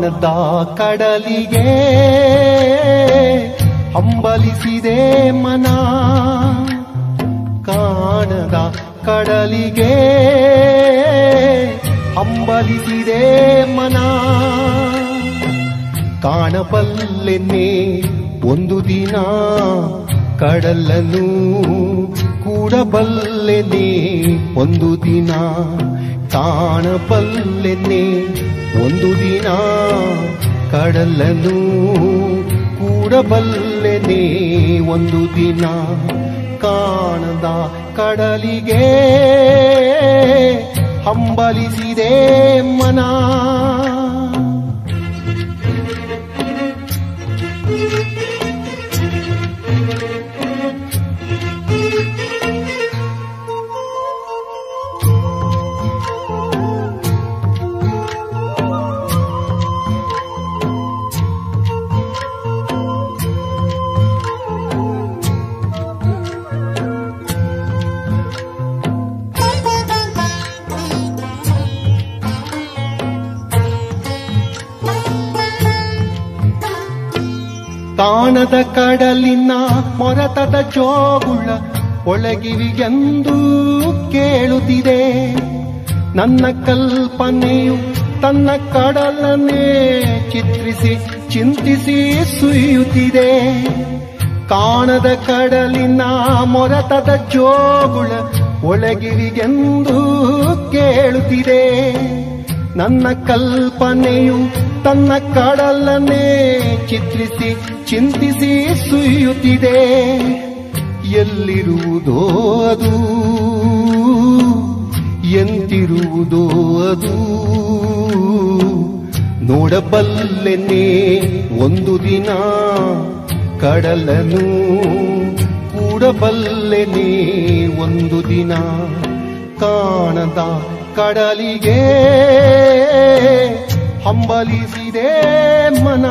ಕಾಣದ ಕಡಲಿಗೆ ಹಂಬಲಿಸಿದೆ ಮನ ಕಾಣದ ಕಡಲಿಗೆ ಹಂಬಲಿಸಿದೆ ಮನ ಕಾಣಬಲ್ಲೆನ್ನೆ ಒಂದು ದಿನ ಕಡಲನ್ನು ಕೂಡಬಲ್ಲೆನೆ ಒಂದು ದಿನ ಕಾಣಬಲ್ಲೆನೆ ಒಂದು ದಿನ ಕಡಲನ್ನು ಕೂಡಬಲ್ಲೆನೆ ಒಂದು ದಿನ ಕಾಣದ ಕಡಲಿಗೆ ಹಂಬಲಿಸಿದೆ ಮನ ಕಾಣದ ಕಡಲಿನ ಮೊರತದ ಜೋಗುಳ ಒಳಗಿವಿಗೆಂದು ಕೇಳುತ್ತಿದೆ ನನ್ನ ಕಲ್ಪನೆಯು ತನ್ನ ಕಡಲನ್ನೇ ಚಿತ್ರಿಸಿ ಚಿಂತಿಸಿ ಸುಯ್ಯುತ್ತಿದೆ ಕಾಣದ ಕಡಲಿನ ಮೊರತದ ಜೋಗುಳ ಒಳಗಿವಿಗೆಂದು ಕೇಳುತ್ತಿದೆ ನನ್ನ ಕಲ್ಪನೆಯು ತನ್ನ ಕಡಲನ್ನೇ ಚಿತ್ರಿಸಿ ಚಿಂತಿಸಿ ಸುಯ್ಯುತ್ತಿದೆ ಎಲ್ಲಿರುವುದೋ ಅದು ಎಂತಿರುವುದೋ ಅದು ನೋಡಬಲ್ಲೆನೆ ಒಂದು ದಿನ ಕಡಲನು ಕೂಡಬಲ್ಲೆನೆ ಒಂದು ದಿನ ಕಾಣದ ಕಡಲಿಗೆ ಹಂಬಲಿಸಿದೆ ಮನ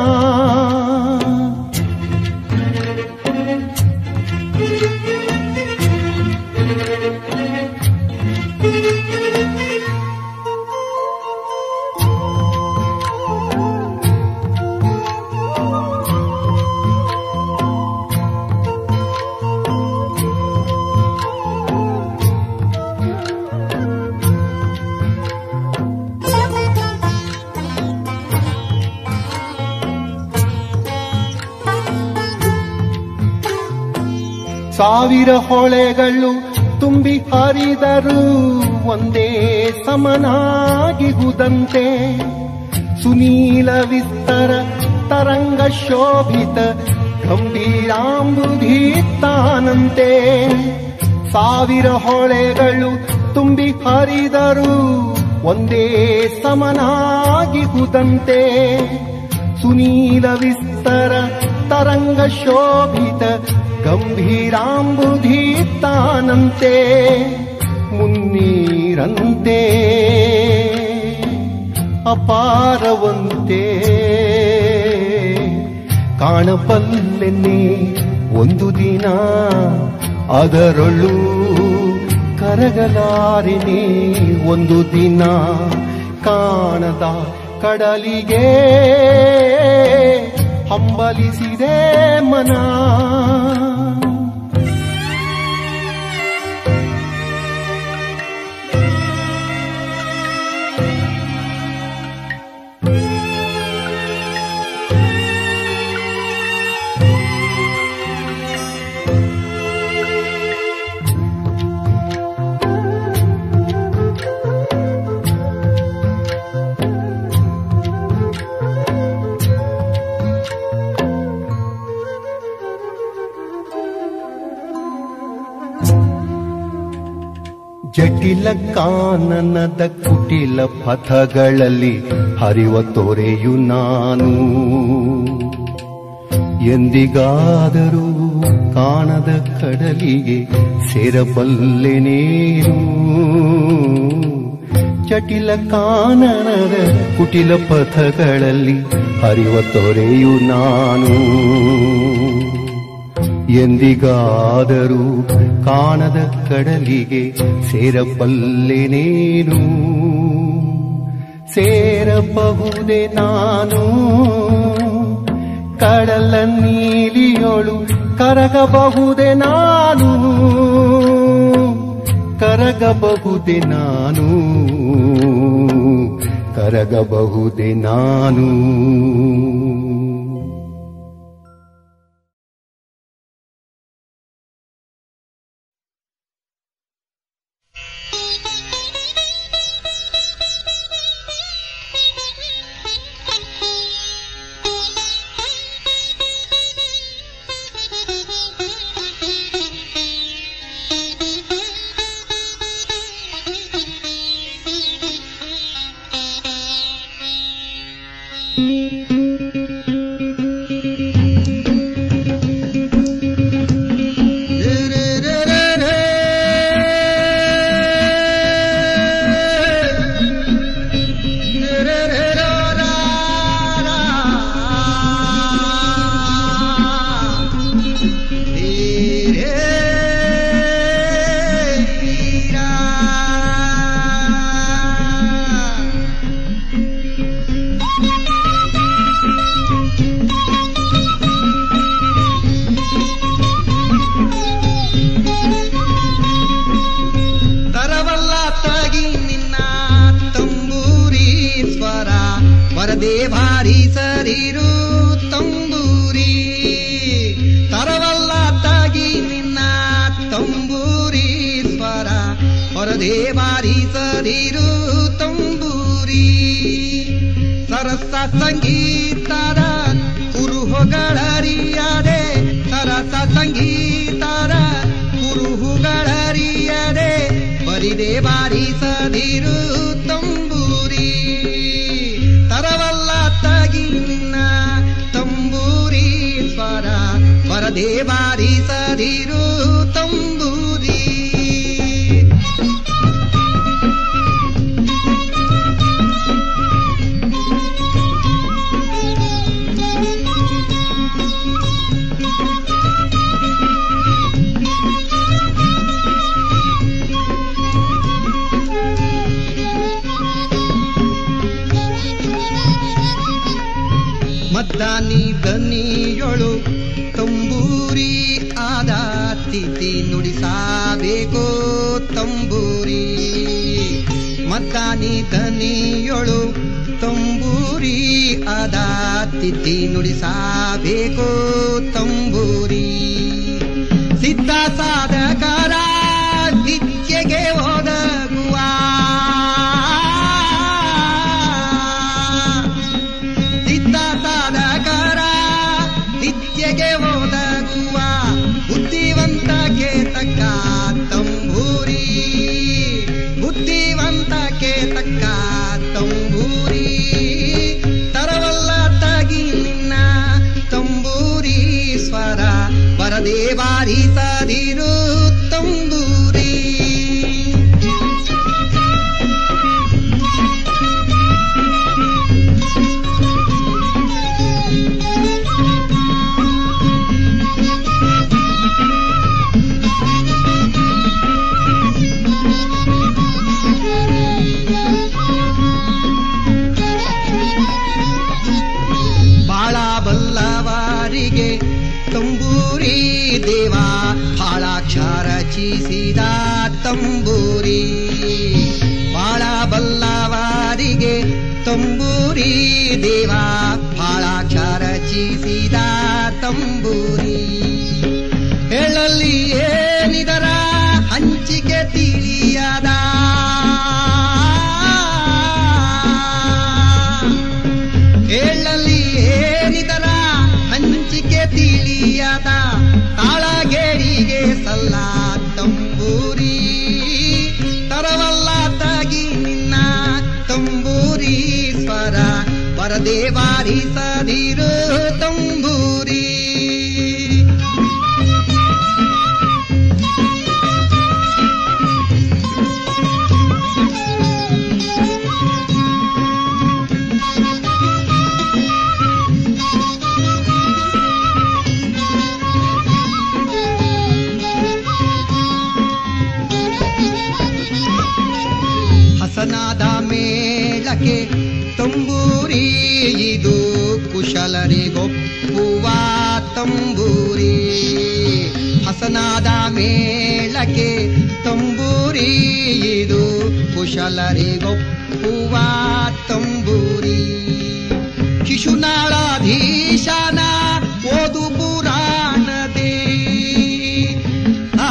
ಸಾವಿರ ಹೊಳೆಗಳು ತುಂಬಿ ಹರಿದರು ಒಂದೇ ಸಮನಾಗಿಗುದಂತೆ ಸುನೀಲ ವಿಸ್ತರ ತರಂಗ ಶೋಭಿತ ಗಂಭೀರಾಂಬುಧೀತಾನಂತೆ ಸಾವಿರ ಹೊಳೆಗಳು ತುಂಬಿ ಹರಿದರು ಒಂದೇ ಸಮನಾಗಿಗುದಂತೆ ಸುನೀಲ ವಿಸ್ತರ ತರಂಗ ಶೋಭಿತ ಗಂಭೀರಾಂಬುಧೀತಾನಂತೆ ಮುನ್ನೀರಂತೆ ಅಪಾರವಂತೆ ಕಾಣಬಲ್ಲೆನೆ ಒಂದು ದಿನ ಅದರೊಳು ಕರಗಲಾರಿನಿ ಒಂದು ದಿನ ಕಾಣದ ಕಡಲಿಗೆ ಹಂಬಲಿಸಿದೆ ಮನ ಜಟಿಲ ಕಾನನದ ಕುಟಿಲ ಪಥಗಳಲ್ಲಿ ಹರಿವ ತೊರೆಯು ನಾನು ಎಂದಿಗಾದರೂ ಕಾಣದ ಕಡಲಿಗೆ ಸೇರಬಲ್ಲೆನೇನು ಜಟಿಲ ಕಾನನದ ಕುಟಿಲ ಪಥಗಳಲ್ಲಿ ಹರಿವ ತೊರೆಯು ನಾನು ಎಂದಿಗಾದರೂ ಕಾಣದ ಕಡಲಿಗೆ ಸೇರಬಲ್ಲೆನೇನು ಸೇರಬಹುದೇ ನಾನು ಕಡಲ ನೀಲಿಯೊಳು ಕರಗಬಹುದೇ ನಾನು ಕರಗಬಹುದೇ ನಾನು ಕರಗಬಹುದೇ ನಾನು ತರವಲ್ಲ ತಾಗಿ ನಿನ್ನ ತಂಬೂರಿ ಸ್ವರ ವರದೇ ಭಾರಿ ಸರಿರು ತಂಬೂರಿ ತರವಲ್ಲ ತಾಗಿ ನಿನ್ನ ತಂಬೂರಿ ಸ್ವರ ವರದೇ ಭಾರಿ ಸರಿರು ತಂಬೂರಿ ಸರಸ ಸಂಗೀತರ ಕುರುಹುಗಳರಿಯದೆ ಸರಸ ಸಂಗೀತರ ಕುರುಹುಗಳರಿಯದೆ ಬರಿದೆ ಬಾರಿಸದಿರು ತಂಬೂರಿ ತರವಲ್ಲ ತಗಿ ನಿನ್ನ ತಂಬೂರಿ ಸ್ವರ ಬರದೆ ಬಾರಿಸದಿರು ತಂಬೂರಿ ಮದ್ದಾನಿ ದನಿಯೊಳು ತಂಬೂರಿ ಆದ ತಿಥಿ ನುಡಿಸಬೇಕು ತಂಬೂರಿ ಮದ್ದಾನಿ ದನಿಯೊಳು ತಂಬೂರಿ ಆದ ತಿಥಿ ನುಡಿಸಬೇಕು ತಂಬೂರಿ ಸಿದ್ಧ ಸಾಧಕರ ವಿದ್ಯೆಗೆ ಒದಗುವ ಸಿದ್ಧ ಸಾಧಕರ ವಿದ್ಯೆಗೆ ಒದಗುವ ಬುದ್ಧಿವಂತಕ್ಕೆ ತಕ್ಕ ತಂಬೂರಿ ಬುದ್ಧಿವಂತಕ್ಕೆ ತಕ್ಕ ತಂಬೂರಿ ತರವಲ್ಲ ತಗಿ ನಿನ್ನ ತಂಬೂರಿ ಸ್ವರ ಬರದೇ ಬಾರಿಸದಿರು ತಂಬೂರಿ ಬಾಳ ಬಲ್ಲವರಿಗೆ ತಂಬೂರಿ ದೇವ ಹಾಳಾಕ್ಷರ ರಚಿಸಿದ ತಂಬೂರಿ ಬಾಳ ಬಲ್ಲವರಿಗೆ ತಂಬೂರಿ ದೇವ ಹಾಳಾಕ್ಷರ ರಚಿಸಿದ ತಂಬೂರಿ ಹೇಳಲ್ಲಿ ಏನಿದರ ಹಂಚಿಕೆ ತಿಳಿಯದ ಹೇಳಲ್ಲಿ ಏನಿದರ ಹಂಚಿಕೆ ತಿಳಿಯದ ತಾಳಗೇರಿಗೆ ಸಲ್ಲ ತಂಬೂರಿ ತರವಲ್ಲ ತಗಿ ನಿನ್ನ ತಂಬೂರಿ ಸ್ವರ ಬರದೆ ಬಾರಿಸದಿರು ತಂಬೂರಿ ಹಸನಾದ ಮೇಳಕ್ಕೆ ತಂಬೂರಿ ಇದು ಕುಶಲರಿಗೊಪ್ಪುವ ತಂಬೂರಿ ಹಸನಾದ ಮೇಳಕ್ಕೆ ತಂಬೂರಿ ಇದು ಕುಶಲರಿಗೊಪ್ಪುವ ತಂಬೂರಿ ಶಿಶುನಾಳಾಧೀಶನ ಓದು ಪುರಾಣದೇ ಆ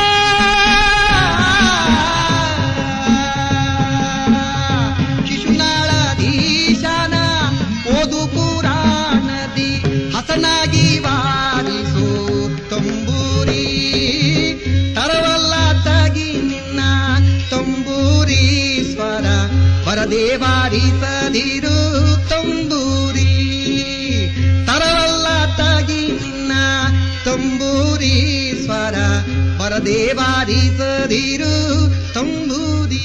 ಶಿಶುನಾಳಾಧೀಶನ ಓದು ಪುರಾಣದಿ ಹಸನಾಗಿ ವಾರಿಸು ತಂಬೂರಿ ತರವಲ್ಲ ತಗಿ ನಿನ್ನ ತಂಬೂರಿ ಸ್ವರ ಬರದೇ ವಾರಿಸದಿರು ತಂಬೂರಿ ತರವಲ್ಲ ತಗಿ ನಿನ್ನ ತಂಬೂರಿ ಸ್ವರ ಬರದೇ ವಾರಿಸದಿರು ತಂಬೂರಿ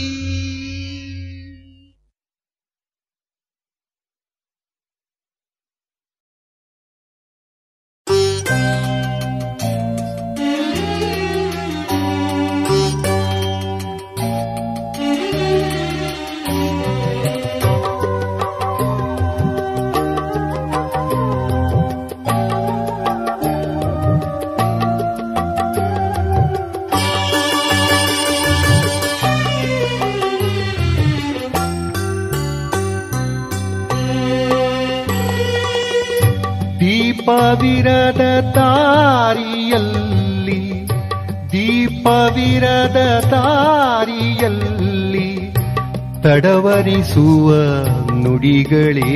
ದೀಪವಿರದ ದಾರಿಯಲ್ಲಿ ದೀಪವಿರದ ದಾರಿಯಲ್ಲಿ ತಡವರಿಸುವ ನುಡಿಗಳೇ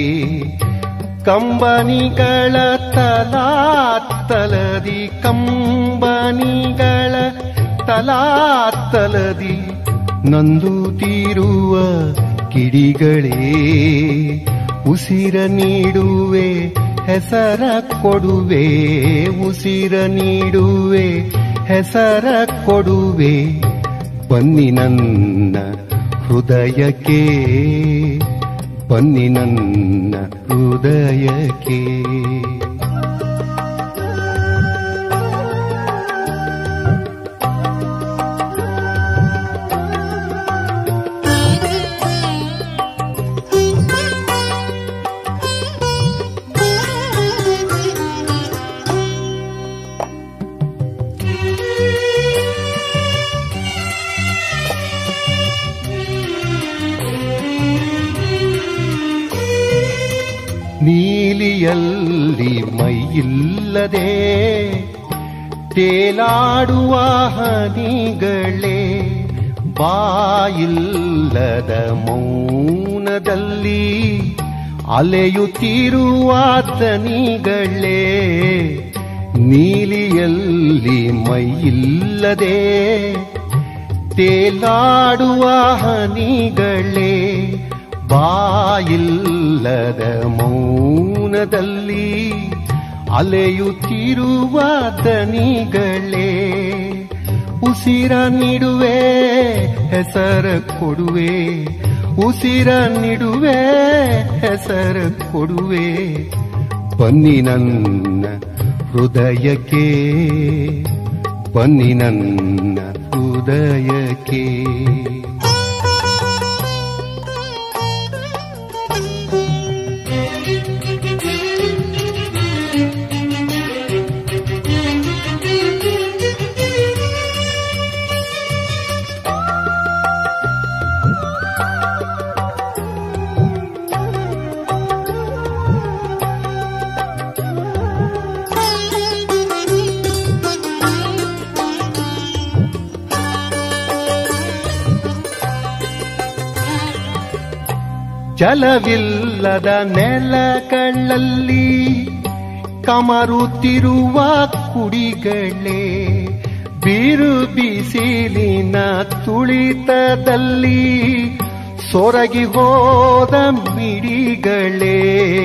ಕಂಬನಿಗಳ ತಲಾತ್ತಲದಿ ಕಂಬನಿಗಳ ತಲಾತ್ತಲದಿ ನಂದು ತೀರುವ ಕಿಡಿಗಳೇ ಉಸಿರ ನೀಡುವೆ ಹೆಸರ ಕೊಡುವೆ ಉಸಿರ ನೀಡುವೆ ಹೆಸರ ಕೊಡುವೆ ಬನ್ನಿ ನನ್ನ ಹೃದಯಕ್ಕೆ ಬನ್ನಿ ನನ್ನ ಹೃದಯಕ್ಕೆ ನೀಲಿಯಲ್ಲಿ ಮೈಯಿಲ್ಲದೆ ತೇಲಾಡುವ ಹನಿಗಳೇ ಬಾಯಿಲ್ಲದ ಮೌನದಲ್ಲಿ ಅಲೆಯುತ್ತಿರುವ ದನಿಗಳೇ ನೀಲಿಯಲ್ಲಿ ಮೈಯಿಲ್ಲದೆ ತೇಲಾಡುವ ಹನಿಗಳೇ ಬಾಯಿಲ್ಲದ ಮೌನದಲ್ಲಿ ಅಲೆಯುತ್ತಿರುವ ದನಿಗಳೇ ಉಸಿರ ನೀಡುವೆ ಹೆಸರ ಕೊಡುವೆ ಉಸಿರ ನೀಡುವೆ ಹೆಸರ ಕೊಡುವೆ ಬನ್ನಿ ನನ್ನ ಹೃದಯಕ್ಕೆ ಬನ್ನಿ ನನ್ನ ಹೃದಯಕ್ಕೆ ಜಲವಿಲ್ಲದ ನೆಲಗಳಲ್ಲಿ ಕಮರುತ್ತಿರುವ ಕುಡಿಗಳೇ ಬಿರು ಬಿಸಿಲಿನ ತುಳಿತದಲ್ಲಿ ಸೊರಗಿ ಹೋದ ಮಿಡಿಗಳೇ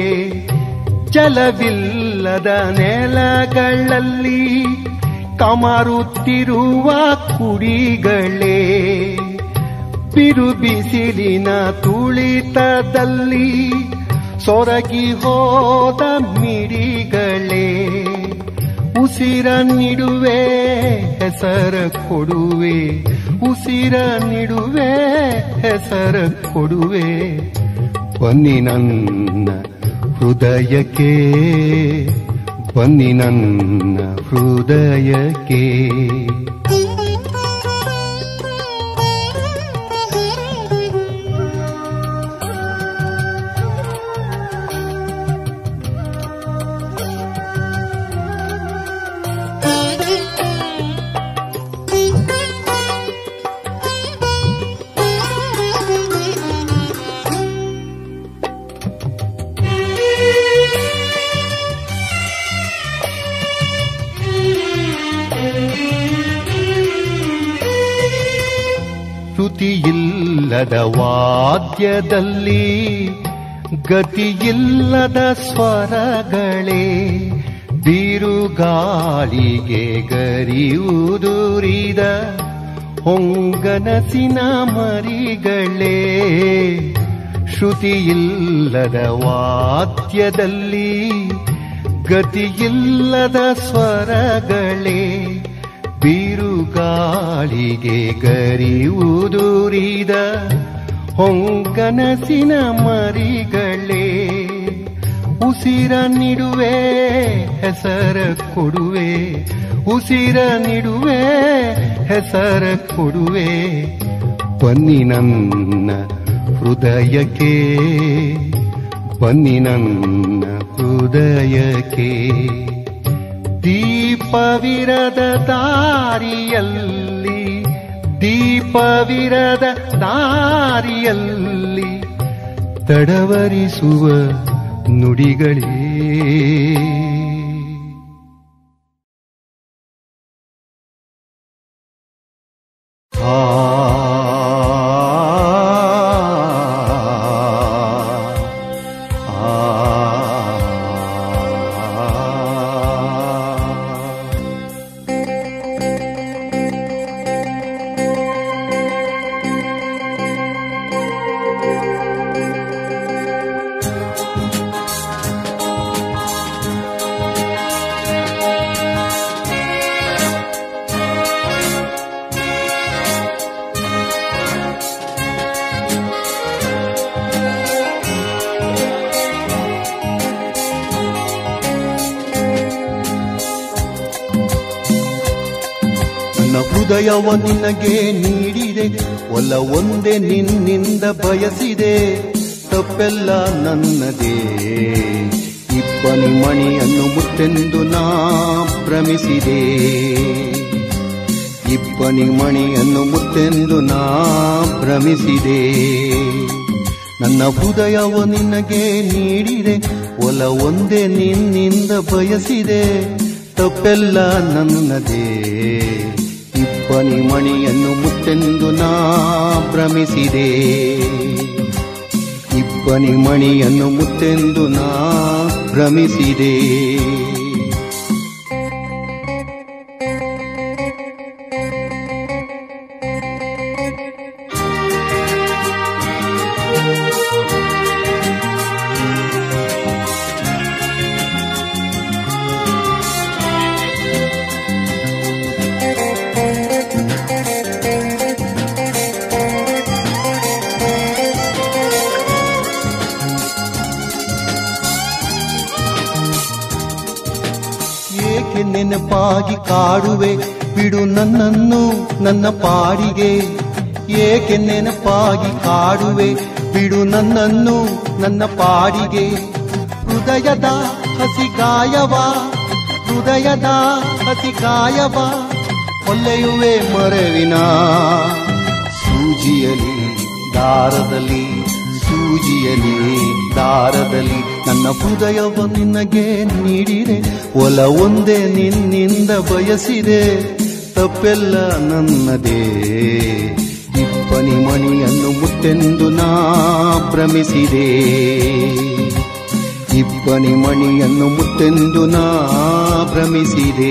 ಜಲವಿಲ್ಲದ ನೆಲಗಳಲ್ಲಿ ಕಮರುತ್ತಿರುವ ಕುಡಿಗಳೇ ಬಿರು ಬಿಸಿಲಿನ ತುಳಿತದಲ್ಲಿ ಸೊರಗಿ ಹೋದ ಮಿಡಿಗಳೇ ಉಸಿರ ನೀಡುವೆ ಹೆಸರ ಕೊಡುವೆ ಉಸಿರ ನೀಡುವೆ ಹೆಸರ ಕೊಡುವೆ ಬನ್ನಿ ನನ್ನ ಹೃದಯಕ್ಕೆ ಬನ್ನಿ ನನ್ನ ಹೃದಯಕ್ಕೆ ಶ್ರುತಿಯಿಲ್ಲದ ವಾದ್ಯದಲ್ಲಿ ಗತಿಯಿಲ್ಲದ ಸ್ವರಗಳೇ ಬಿರುಗಾಳಿಗೆ ಗರಿಯುದುರಿದ ಹೊಂಗನಸಿನ ಮರಿಗಳೇ ಶ್ರುತಿಯಿಲ್ಲದ ವಾದ್ಯದಲ್ಲಿ ಗತಿಯಿಲ್ಲದ ಸ್ವರಗಳೇ ಬಿರುಗಾಳಿಗೆ ಗರಿಯುದುರಿದ ಹೊಂಗನಸಿನ ಮರಿಗಳೇ ಉಸಿರ ನಿಡುವೆ ಹೆಸರ ಕೊಡುವೆ ಉಸಿರ ನಿಡುವೆ ಹೆಸರ ಕೊಡುವೆ ಬನ್ನಿ ನನ್ನ ಹೃದಯಕ್ಕೆ ಬನ್ನಿ ನನ್ನ ಹೃದಯಕ್ಕೆ ದೀಪವಿರದ ದಾರಿಯಲ್ಲಿ ದೀಪವಿರದ ದಾರಿಯಲ್ಲಿ ತಡವರಿಸುವ ನುಡಿಗಳೇ ಆ ನನ್ನ ಹೃದಯವ ನಿನಗೆ ನೀಡಿದೆ ಒಲ ಒಂದೇ ನಿನ್ನಿಂದ ಬಯಸಿದೆ ತಪ್ಪೆಲ್ಲ ನನ್ನದೇ ಇಬ್ಬನಿ ಮಣಿಯನ್ನು ಮುತ್ತೆಂದು ನಾ ಭ್ರಮಿಸಿದೆ ಇಬ್ಬನಿ ಮಣಿಯನ್ನು ಮುತ್ತೆಂದು ನಾ ಭ್ರಮಿಸಿದೆ ನನ್ನ ಹೃದಯವ ನಿನಗೆ ನೀಡಿದೆ ಒಲ ಒಂದೇ ನಿನ್ನಿಂದ ಬಯಸಿದೆ ತಪ್ಪೆಲ್ಲ ನನ್ನದೇ ಇಬ್ಬನಿ ಮಣಿಯನ್ನು ಮುತ್ತೆಂದು ನಾ ಭ್ರಮಿಸಿದೆ ಇಬ್ಬನಿ ಮಣಿಯನ್ನು ಮುತ್ತೆಂದು ನಾ ಭ್ರಮಿಸಿದೆ ಏಕೆ ನೆನಪಾಗಿ ಕಾಡುವೆ ಬಿಡು ನನ್ನನ್ನು ನನ್ನ ಪಾಡಿಗೆ ಏಕೆ ನೆನಪಾಗಿ ಕಾಡುವೆ ಬಿಡು ನನ್ನನ್ನು ನನ್ನ ಪಾಡಿಗೆ ಹೃದಯದ ಹಸಿಗಾಯವ ಹೃದಯದ ಹಸಿಗಾಯವ ಹೊಲ್ಲೆಯುವೆ ಮರವಿನ ಸೂಜಿಯಲಿ ದಾರದಲ್ಲಿ ಸೂಜಿಯಲಿ ದಾರದಲ್ಲಿ ನನ್ನ ಹೃದಯವ ನಿನಗೆ ನೀಡಿದೆ ಒಲ ಒಂದೇ ನಿನ್ನಿಂದ ಬಯಸಿದೆ ತಪ್ಪೆಲ್ಲ ನನ್ನದೇ ಇಬ್ಬನಿ ಮಣಿಯನ್ನು ಮುತ್ತೆಂದು ನಾ ಭ್ರಮಿಸಿದೆ ಇಬ್ಬನಿ ಮಣಿಯನ್ನು ಮುತ್ತೆಂದು ನಾ ಭ್ರಮಿಸಿದೆ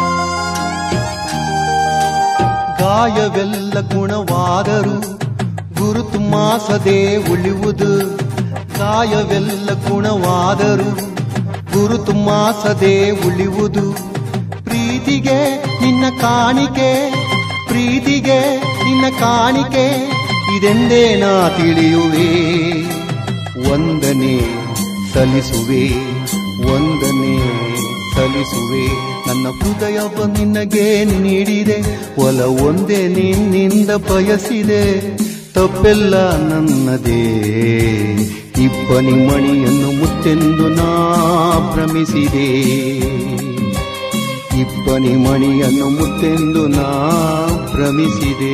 ಗಾಯವೆಲ್ಲ ಗುಣವಾದರು ಗುರುತು ಮಾಸದೆ ಉಳಿಯುವುದು ಕಾಯವೆಲ್ಲ ಗುಣವಾದರು ಗುರುತು ಮಾಸದೆ ಉಳಿಯುವುದು ಪ್ರೀತಿಗೆ ನಿನ್ನ ಕಾಣಿಕೆ ಪ್ರೀತಿಗೆ ನಿನ್ನ ಕಾಣಿಕೆ ಇದೆಂದೇ ನಾ ತಿಳಿಯುವೆ ಒಂದನೇ ಸಲ್ಲಿಸುವೆ ಒಂದನೇ ಸಲ್ಲಿಸುವೆ ನನ್ನ ಹೃದಯವ ನಿನಗೆ ನೀಡಿದೆ ಒಲ ಒಂದೇ ನಿನ್ನಿಂದ ಬಯಸಿದೆ ತಪ್ಪೆಲ್ಲ ನನ್ನದೇ ಇಬ್ಬನಿ ಮಣಿಯನ್ನು ಮುತ್ತೆಂದು ನಾ ಭ್ರಮಿಸಿದೆ ಇಬ್ಬನಿ ಮಣಿಯನ್ನು ಮುತ್ತೆಂದು ನಾ ಭ್ರಮಿಸಿದೆ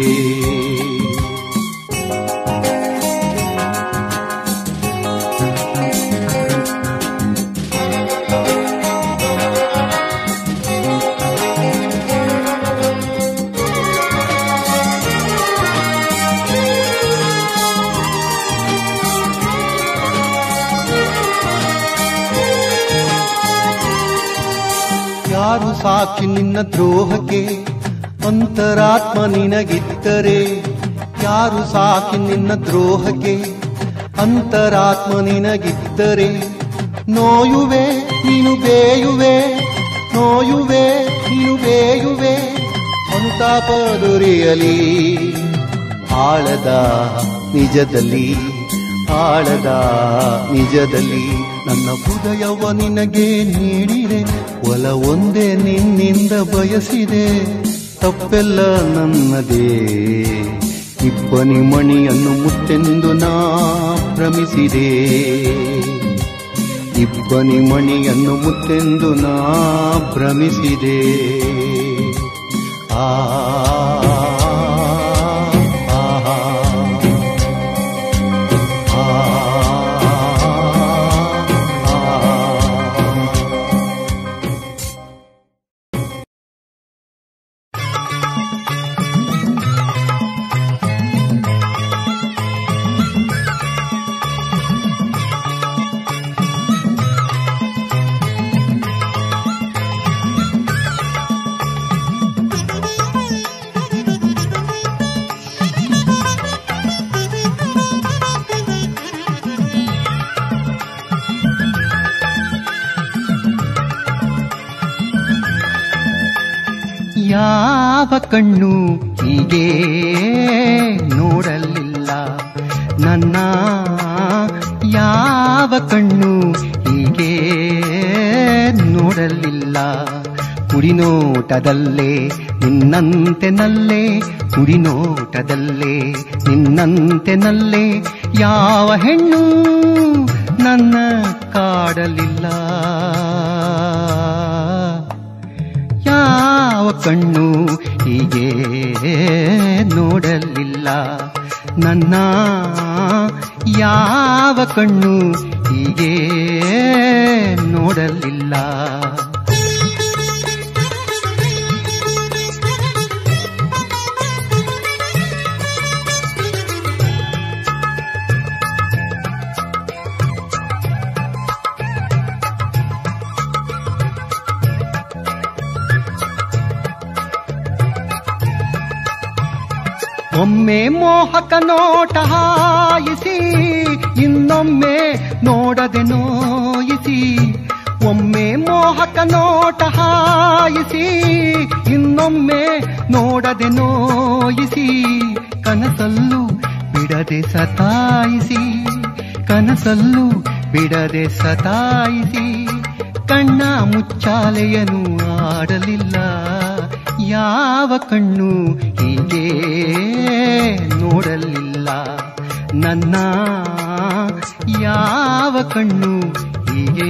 ಯಾರು ಸಾಕ್ಷಿ ನಿನ್ನ ದ್ರೋಹಕ್ಕೆ ಅಂತರಾತ್ಮ ನಿನಗಿದ್ದರೆ ಯಾರು ಸಾಕ್ಷಿ ನಿನ್ನ ದ್ರೋಹಕ್ಕೆ ಅಂತರಾತ್ಮ ನಿನಗಿದ್ದರೆ ನೋಯುವೆ ನೀನು ಬೇಯುವೆ ನೋಯುವೆ ನೀನು ಬೇಯುವೆ ಅನುತಾಪ ದೊರೆಯಲಿ ಆಳದ ನಿಜದಲ್ಲಿ ಆಳದ ನಿಜದಲ್ಲಿ ನನ್ನ ಹೃದಯವ ನಿನಗೆ ನೀಡಿದೆ ಒಲ ಒಂದೇ ನಿನ್ನಿಂದ ಬಯಸಿದೆ ತಪ್ಪೆಲ್ಲ ನನ್ನದೇ ಇಬ್ಬನಿ ಮಣಿಯನ್ನು ಮುತ್ತೆಂದು ನಾ ಭ್ರಮಿಸಿದೆ ಇಬ್ಬನಿ ಮಣಿಯನ್ನು ಮುತ್ತೆಂದು ನಾ ಭ್ರಮಿಸಿದೆ ಆ ಆಹಾ. ಯಾವ ಕಣ್ಣು ಹೀಗೆ ನೋಡಲಿಲ್ಲ ನನ್ನ ಯಾವ ಕಣ್ಣು ಹೀಗೆ ನೋಡಲಿಲ್ಲ ಕುಡಿನೋಟದಲ್ಲೇ ನಿನ್ನಂತೆ ನಲ್ಲೇ ಕುಡಿನೋಟದಲ್ಲೇ ನಿನ್ನಂತೆ ನಲ್ಲೇ ಯಾವ ಹೆಣ್ಣು ನನ್ನ ಕಾಡಲಿಲ್ಲ ಯಾವ ಕಣ್ಣು ಹೀಗೆ ನೋಡಲಿಲ್ಲ ನನ್ನ ಯಾವ ಕಣ್ಣು ಹೀಗೆ ನೋಡಲಿಲ್ಲ ಒಮ್ಮೆ ಮೋಹಕ ನೋಟ ಹಾಯಿಸಿ ಇನ್ನೊಮ್ಮೆ ನೋಡದೆ ನೋಯಿಸಿ ಒಮ್ಮೆ ಮೋಹಕ ನೋಟ ಹಾಯಿಸಿ ಇನ್ನೊಮ್ಮೆ ನೋಡದೆ ನೋಯಿಸಿ ಕನಸಲ್ಲೂ ಬಿಡದೆ ಸತಾಯಿಸಿ ಕನಸಲ್ಲೂ ಬಿಡದೆ ಸತಾಯಿಸಿ ಕಣ್ಣ ಮುಚ್ಚಾಲೆಯನು ಆಡಲಿಲ್ಲ ಯಾವ ಕಣ್ಣು ಹೀಗೆ ನೋಡಲಿಲ್ಲ ನನ್ನ ಯಾವ ಕಣ್ಣು ಹೀಗೆ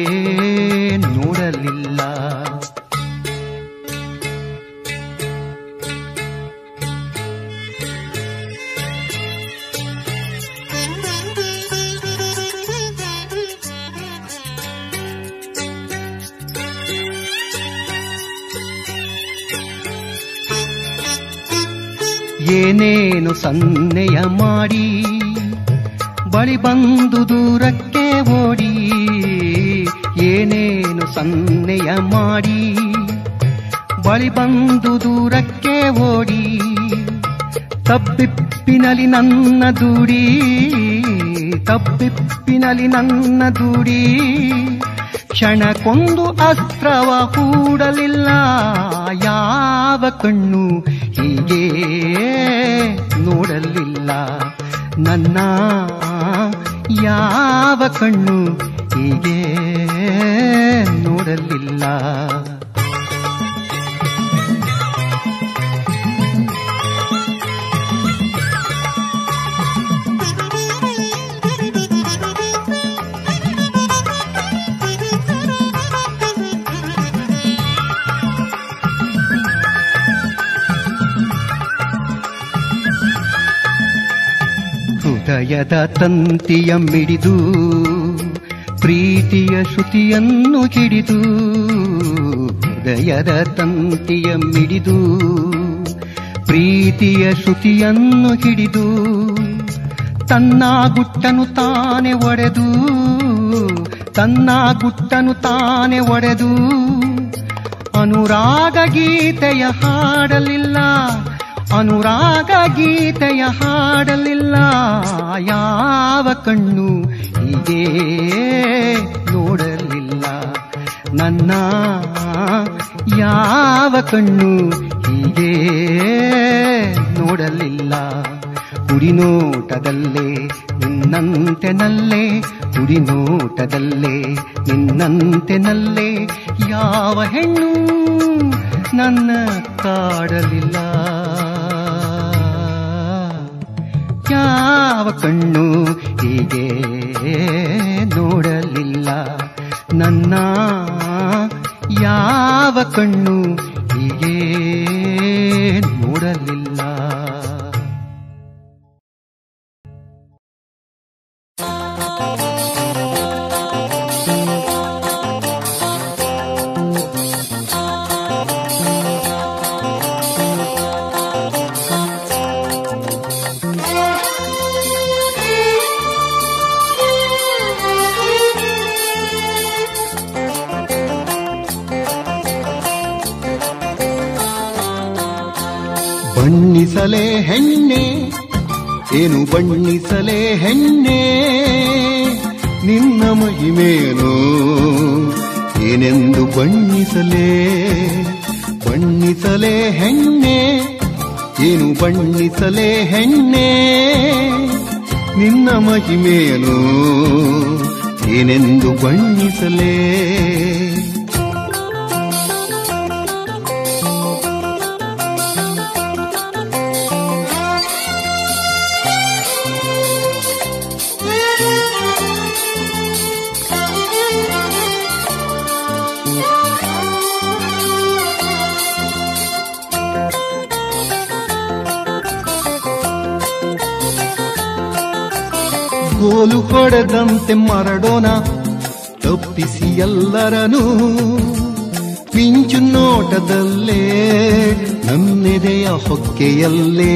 ನೋಡಲಿಲ್ಲ ಏನೇನು ಸನ್ನೆಯ ಮಾಡಿ ಬಳಿ ಬಂದು ದೂರಕ್ಕೆ ಓಡಿ ಏನೇನು ಸನ್ನೆಯ ಮಾಡಿ ಬಳಿ ಬಂದು ದೂರಕ್ಕೆ ಓಡಿ ತಬ್ಬಿಪ್ಪಿನಲಿ ನನ್ನ ದೂಡಿ ತಬ್ಬಿಪ್ಪಿನಲಿ ನನ್ನ ದೂಡಿ ಕ್ಷಣಕ್ಕೊಂದು ಅಸ್ತ್ರವ ಕೂಡಲಿಲ್ಲ ಯಾವ ಕಣ್ಣು ಹೀಗೆ ನೋಡಲಿಲ್ಲ ನನ್ನ ಯಾವ ಕಣ್ಣು ಹೀಗೆ ನೋಡಲಿಲ್ಲ ಹೃದಯದ ತಂತಿಯ ಮಿಡಿದು ಪ್ರೀತಿಯ ಶ್ರುತಿಯನ್ನು ಹಿಡಿದು ಹೃದಯದ ತಂತಿಯ ಮಿಡಿದು ಪ್ರೀತಿಯ ಶ್ರುತಿಯನ್ನು ಹಿಡಿದು ತನ್ನ ಗುಟ್ಟನು ತಾನೆ ಒಡೆದು ತನ್ನ ಗುಟ್ಟನು ತಾನೆ ಒಡೆದು ಅನುರಾಗ ಗೀತೆಯ ಹಾಡಲಿಲ್ಲ ಅನುರಾಗ ಗೀತೆಯ ಹಾಡಲಿಲ್ಲ ಯಾವ ಕಣ್ಣು ಹೀಗೆ ನೋಡಲಿಲ್ಲ ನನ್ನ ಯಾವ ಕಣ್ಣು ಹೀಗೆ ನೋಡಲಿಲ್ಲ ಕುಡಿನೋಟದಲ್ಲೇ ನಿನ್ನಂತೆ ನಲ್ಲೇ ಕುಡಿನೋಟದಲ್ಲೇ ನಿನ್ನಂತೆ ನಲ್ಲೇ ಯಾವ ಹೆಣ್ಣು ನನ್ನ ಕಾಡಲಿಲ್ಲ ಯಾವ ಕಣ್ಣು ಹೀಗೆ ನೋಡಲಿಲ್ಲ ನನ್ನ ಯಾವ ಕಣ್ಣು ಹೀಗೆ ನೋಡಲಿಲ್ಲ ಬಣ್ಣಿಸಲೇ ಹೆಣ್ಣೆ ಏನು ಬಣ್ಣಿಸಲೇ ಹೆಣ್ಣೆ ನಿನ್ನ ಮಹಿಮೇನು ಏನೆಂದು ಬಣ್ಣಿಸಲೇ ಬಣ್ಣಿಸಲೇ ಹೆಣ್ಣೆ ಏನು ಬಣ್ಣಿಸಲೇ ಹೆಣ್ಣೆ ನಿನ್ನ ಮಹಿಮೇನು ಏನೆಂದು ಬಣ್ಣಿಸಲೇ ಗೋಲು ಹೊಡೆದಂತೆ ಮರಡೋಣ ತಪ್ಪಿಸಿ ಎಲ್ಲರನು ಮಿಂಚು ನೋಟದಲ್ಲೇ ನನ್ನೆದೆಯ ಹೊಕ್ಕೆಯಲ್ಲೇ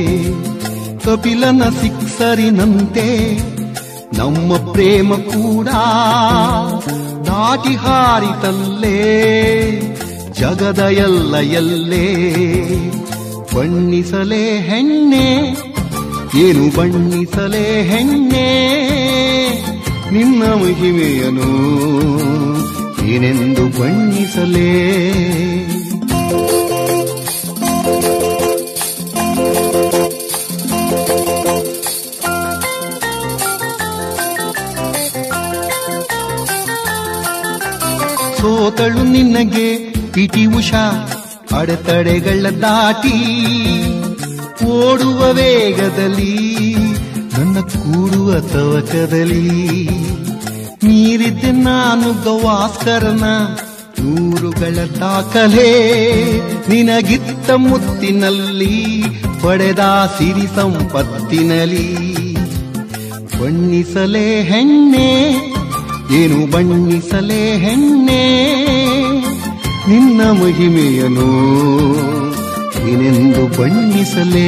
ಕಪಿಲನ ಸಿಕ್ಸರಿನಂತೆ ನಮ್ಮ ಪ್ರೇಮ ಕೂಡ ದಾಟಿ ಹಾರಿತಲ್ಲೇ ಜಗದ ಎಲ್ಲ ಎಲ್ಲೇ ಬಣ್ಣಿಸಲೇ ಹೆಣ್ಣೆ ಏನು ಬಣ್ಣಿಸಲೇ ಹೆಣ್ಣೆ ನಿನ್ನ ಮಹಿಮೆಯನು ಏನೆಂದು ಬಣ್ಣಿಸಲೇ ಸೋತಳು ನಿನಗೆ ಪಿಟಿ ಉಷಾ ಅಡೆತಡೆಗಳ ದಾಟಿ ಓಡುವ ವೇಗದಲ್ಲಿ ನನ್ನ ಕೂಡುವ ತವಕದಲ್ಲಿ ಮೀರಿದ್ದೆ ನಾನು ಗವಾಸ್ಕರನ ನೂರುಗಳ ದಾಖಲೆ ನಿನಗಿತ್ತ ಮುತ್ತಿನಲ್ಲಿ ಪಡೆದ ಸಿರಿ ಸಂಪತ್ತಿನಲ್ಲಿ ಬಣ್ಣಿಸಲೇ ಹೆಣ್ಣೆ ಏನು ಬಣ್ಣಿಸಲೇ ಹೆಣ್ಣೆ ನಿನ್ನ ಮಹಿಮೆಯನು ಏನೆಂದು ಬಣ್ಣಿಸಲೇ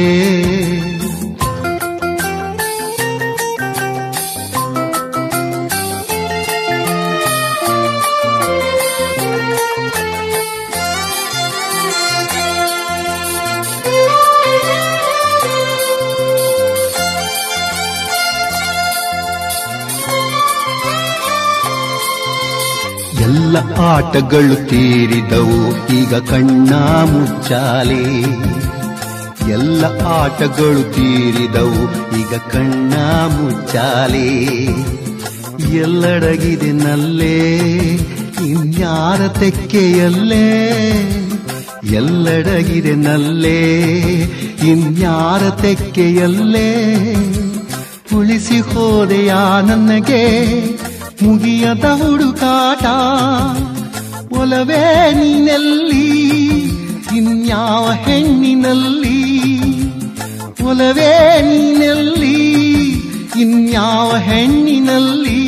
ಎಲ್ಲ ಆಟಗಳು ತೀರಿದವು ಈಗ ಕಣ್ಣ ಮುಚ್ಚಾಲೆ ಎಲ್ಲ ಆಟಗಳು ತೀರಿದವು ಈಗ ಕಣ್ಣ ಮುಚ್ಚಾಲೆ ಎಲ್ಲಡಗಿದೆ ನಲ್ಲೇ ಇನ್ಯಾರ ತೆಕ್ಕೆಯಲ್ಲೇ ಎಲ್ಲಡಗಿದೆ ನಲ್ಲೇ ಇನ್ಯಾರ ತೆಕ್ಕೆಯಲ್ಲೇ ಉಳಿಸಿ ಹೋದೆಯಾ ನನಗೆ ಮುಗಿಯದ ಹುಡುಕಾಟ ಒಲವೇ ನೀನೆಲ್ಲಿ ಇನ್ಯಾವ ಹೆಣ್ಣಿನಲ್ಲಿ ಒಲವೇ ನೀನೆಲ್ಲಿ ಇನ್ಯಾವ ಹೆಣ್ಣಿನಲ್ಲಿ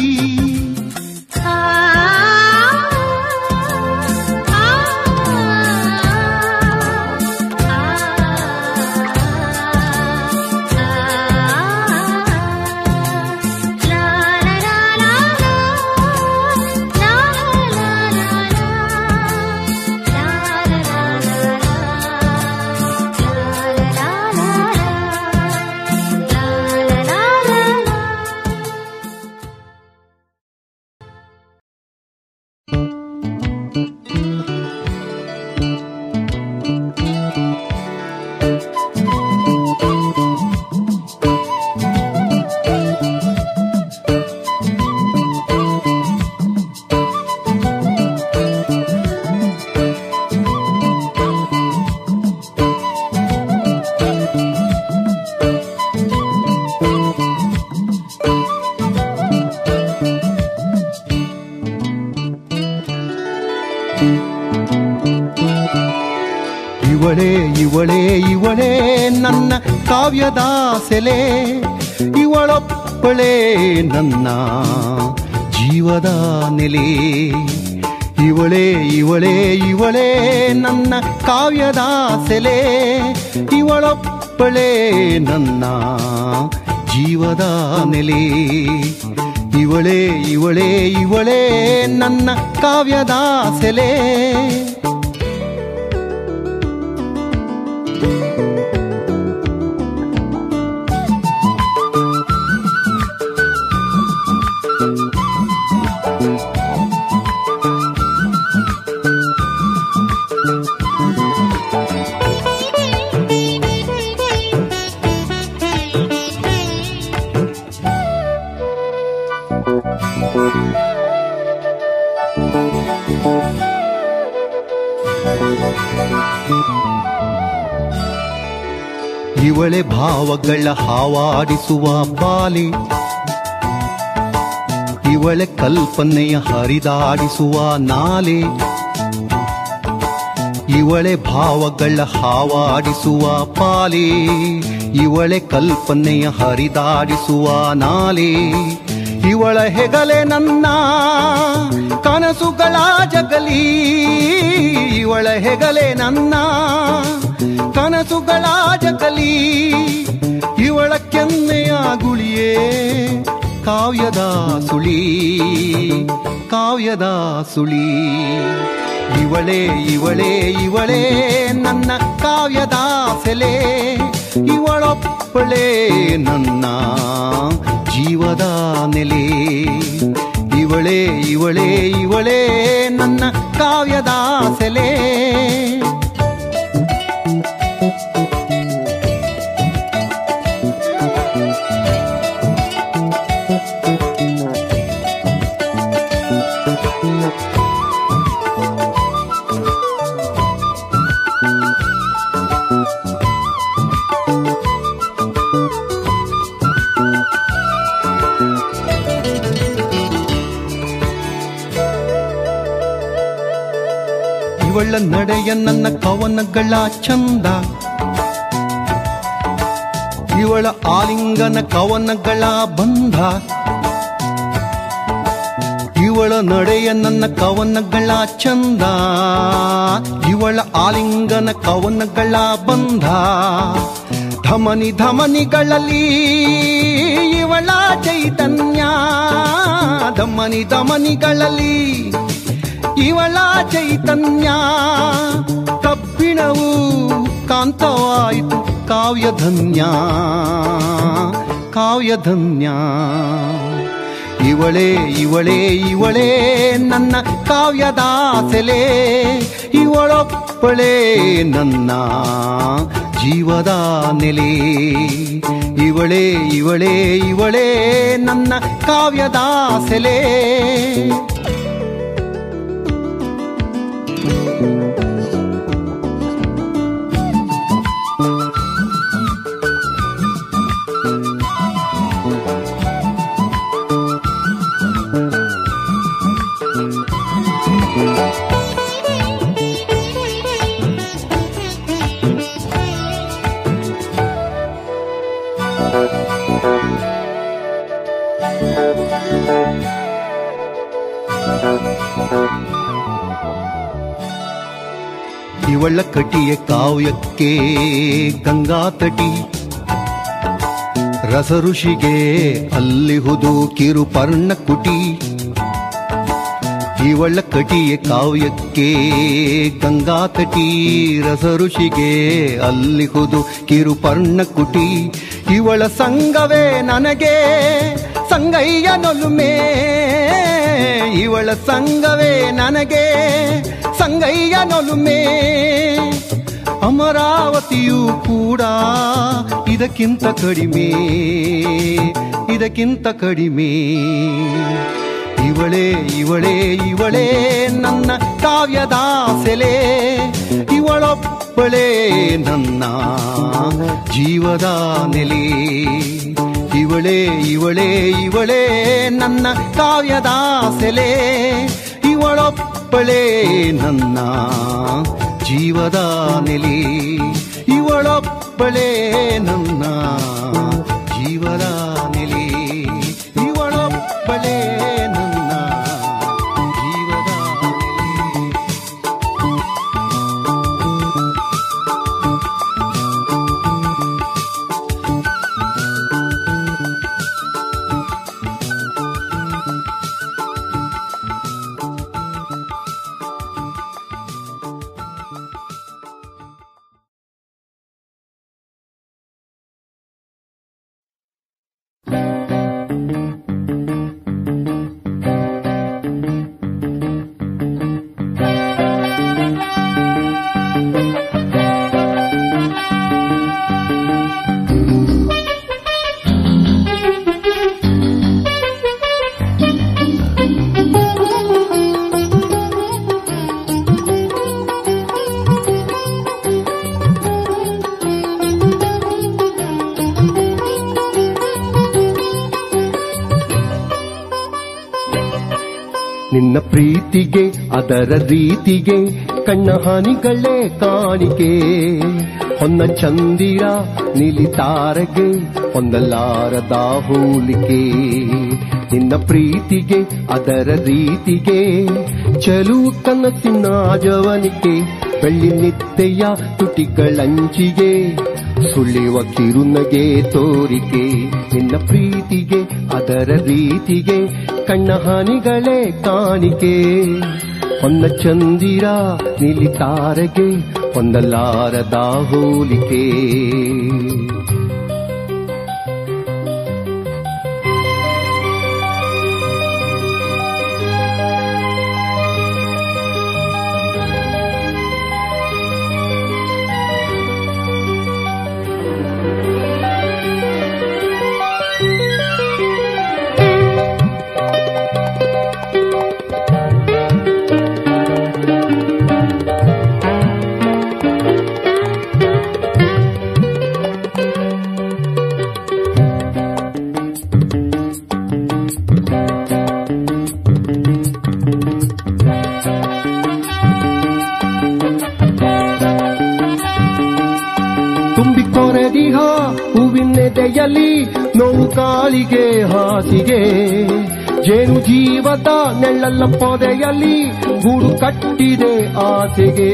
ಇವಳೇ ಇವಳೇ ಇವಳೇ ನನ್ನ ಕಾವ್ಯದ ಸೆಲೆ ಇವಳೊಬ್ಬಳೇ ನನ್ನ ಜೀವದ ನೆಲೆ ಇವಳೇ ಇವಳೇ ಇವಳೇ ನನ್ನ ಕಾವ್ಯದ ಸೆಲೆ ಇವಳೊಬ್ಬಳೇ ನನ್ನ ಜೀವದ ನೆಲೆ ಇವಳೇ ಇವಳೇ ಇವಳೇ ನನ್ನ ಕಾವ್ಯದ ಸೆಲೆ ಇವಳೆ ಭಾವಗಳ ಹಾವಾಡಿಸುವ ಬಾಲಿ ಇವಳೆ ಕಲ್ಪನೆಯ ಹರಿದಾಡಿಸುವ ನಾಲೆ ಇವಳೆ ಭಾವಗಳ ಹಾವಾಡಿಸುವ ಪಾಲಿ ಇವಳೆ ಕಲ್ಪನೆಯ ಹರಿದಾಡಿಸುವ ನಾಲೆ ಇವಳ ಹೆಗಲೆ ನನ್ನ ಕನಸುಗಳ ಜಗಲಿ ಇವಳ ಹೆಗಲೆ ನನ್ನ ಕನಸುಗಳ ಜಗಲಿ ಇವಳ ಕೆನ್ನೆಯ ಗುಳಿಯೇ ಕಾವ್ಯದ ಸುಳಿ ಕಾವ್ಯದ ಸುಳಿ ಇವಳೇ ಇವಳೇ ಇವಳೇ ನನ್ನ ಕಾವ್ಯದ ಸೆಲೆ ಇವಳೊಬ್ಬಳೇ ನನ್ನ ಜೀವದ ನೆಲೆ ಇವಳೇ ಇವಳೇ ಇವಳೇ ನನ್ನ ಕಾವ್ಯದ ಸೆಲೆ ಇವಳ ನಡೆಯ ನನ್ನ ಕವನಗಳ ಚಂದ ಇವಳ ಆಲಿಂಗನ ಕವನಗಳ ಬಂಧ ಇವಳ ನಡೆಯ ನನ್ನ ಕವನಗಳ ಚಂದ ಇವಳ ಆಲಿಂಗನ ಕವನಗಳ ಬಂಧ ಧಮನಿ ಧಮನಿಗಳಲ್ಲಿ ಇವಳ ಚೈತನ್ಯ ಧಮನಿ ಧಮನಿಗಳಲ್ಲಿ ಇವಳ ಚೈತನ್ಯ ಕಬ್ಬಿಣವು ಕಾಂತವಾಯಿತು ಕಾವ್ಯಧನ್ಯ ಕಾವ್ಯಧನ್ಯ ಇವಳೇ ಇವಳೇ ಇವಳೇ ನನ್ನ ಕಾವ್ಯದ ಸೆಲೆ ಇವಳೊಬ್ಬಳೇ ನನ್ನ ಜೀವದ ನೆಲೆ ಇವಳೇ ಇವಳೇ ಇವಳೇ ನನ್ನ ಕಾವ್ಯದ ಸೆಲೆ ಇವಳ ಕಟಿಯ ಕಾವ್ಯಕ್ಕೆ ಗಂಗಾ ತಟಿ ರಸ ಋಷಿಗೆ ಅಲ್ಲಿಹುದು ಕಿರು ಪರ್ಣಕುಟಿ ಇವಳ ಕಟಿಯ ಕಾವ್ಯಕ್ಕೆ ಗಂಗಾ ತಟಿ ರಸ ಋಷಿಗೆ ಅಲ್ಲಿಹುದು ಕಿರು ಪರ್ಣಕುಟಿ ಇವಳ ಸಂಗವೇ ನನಗೆ ಸಂಗಯ್ಯ ನೊಲುಮೆ ಇವಳ ಸಂಗವೇ ನನಗೆ ಸಂಗಯ್ಯ ನೊಲುಮೆ ಅಮರಾವತಿಯೂ ಕೂಡ ಇದಕ್ಕಿಂತ ಕಡಿಮೆ ಇದಕ್ಕಿಂತ ಕಡಿಮೆ ಇವಳೇ ಇವಳೇ ಇವಳೇ ನನ್ನ ಕಾವ್ಯದ ಸೆಲೆ ಇವಳೊಬ್ಬಳೇ ನನ್ನ ಜೀವದ ನೆಲೆ ಇವಳೇ ಇವಳೇ ಇವಳೇ ನನ್ನ ಕಾವ್ಯದ ಸೆಲೆ ಇವಳೊಬ್ಬಳೇ ನನ್ನ ಜೀವದ ನೆಲೆ ಇವಳೊಬ್ಬಳೇ ನನ್ನ ಜೀವದ ನೆಲೆ ಇವಳೊಬ್ಬಳೇ ನನ್ನ ಜೀವದ ನೆಲೆ ನಿನ್ನ ಪ್ರೀತಿಗೆ ಅದರ ರೀತಿಗೆ ಕಣ್ಣ ಹಾನಿಗಳೇ ಕಾಣಿಕೆ ಹೊನ್ನ ಚಂದಿರ ನಿಲಿತಾರಗೆ ಹೊಂದಲಾರದ ಹೋಲಿಕೆ ನಿನ್ನ ಪ್ರೀತಿಗೆ ಅದರ ರೀತಿಗೆ ಚಲುವು ಕನಸಿನ ಜವನಿಕೆ ಬೆಳ್ಳಿ ನಿತ್ತೆಯ ತುಟಿಗಳಂಚಿಗೆ ಸುಳಿವ ಕಿರುನಗೆ ತೋರಿಕೆ ನಿನ್ನ ಪ್ರೀತಿಗೆ ಅದರ ರೀತಿಗೆ ಕಣ್ಣ ಹಾನಿಗಳೇ ಕಾಣಿಕೆ ಹೊನ್ನ ಚಂದಿರ ನಿಲಿತಾರಗೆ ಹೊಂದಲಾರದ ಹೋಲಿಕೆ ತುಂಬಿ ಕೊರೆದಿಹ ಹೂವಿನೆದೆಯಲ್ಲಿ ನೋವು ಕಾಲಿಗೆ ಹಾಸಿಗೆ ಜೇನು ಜೀವದ ನೆಳ್ಳಲ್ಲ ಪೊದೆಯಲ್ಲಿ ಗೂಡು ಕಟ್ಟಿದೆ ಆಸೆಗೆ